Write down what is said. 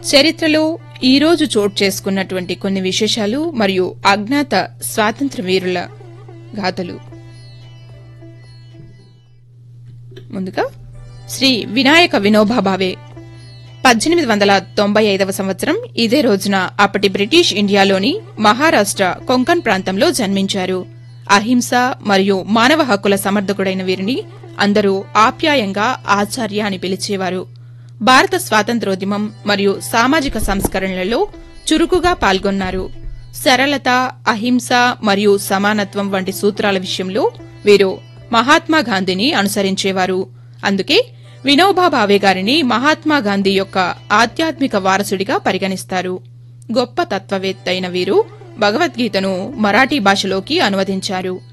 చరిత్రలో ఈ రోజు చోటు చేసుకున్నటువంటి కొన్ని విశేషాలు మరియు అజ్ఞాత స్వాతంత్ర వీరుల గాథలు ముందుగా శ్రీ వినాయక వినోబా భావే పద్దెనిమిది వందల తొంభై ఐదవ సంవత్సరం ఇదే రోజున అప్పటి బ్రిటిష్ ఇండియాలోని మహారాష్ట కొంకన్ ప్రాంతంలో జన్మించారు అహింస మరియు మానవ హక్కుల సమర్థకుడైన వీరిని అందరూ ఆప్యాయంగా ఆచార్య అని పిలిచేవారు భారత స్వాతంత్రోద్యమం మరియు సామాజిక సంస్కరణలలో చురుకుగా పాల్గొన్నారు సరళత అహింస మరియు సమానత్వం వంటి సూత్రాల విషయంలో వీరు మహాత్మా గాంధీని అనుసరించేవారు అందుకే వినోబా భావే గారిని మహాత్మా గాంధీ యొక్క ఆధ్యాత్మిక వారసుడిగా పరిగణిస్తారు గొప్ప తత్వవేత్త అయిన వీరు భగవద్గీతను మరాఠీ భాషలోకి అనువదించారు